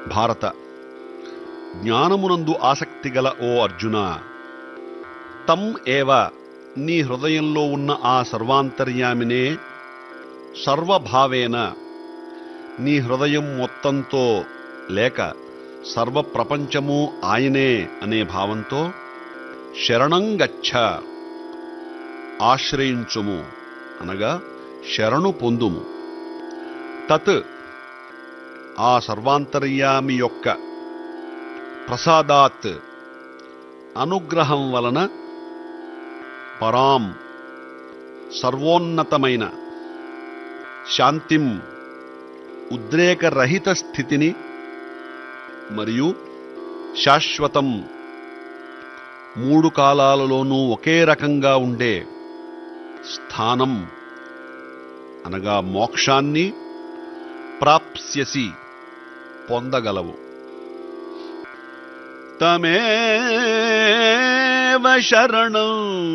భారత జ్ఞానమునందు ఆసక్తి గల ఓ అర్జున తం ఏవ నీ హృదయంలో ఉన్న ఆ సర్వాంతర్యామినే సర్వభావేన నీ హృదయం మొత్తంతో లేక సర్వ ప్రపంచము ఆయనే అనే భావంతో శరణం గచ్చ ఆశ్రయించుము అనగా శరణు పొందుము తత్ ఆ సర్వాంతర్యామి యొక్క ప్రసాదాత్ అనుగ్రహం వలన పరాం సర్వోన్నతమైన శాంతిం ఉద్రేకరహిత స్థితిని మరియు శాశ్వతం మూడు కాలాలలోనూ ఒకే రకంగా ఉండే స్థానం అనగా మోక్షాన్ని ప్రాప్స్యసి పొందగలవు తమేవ శరణం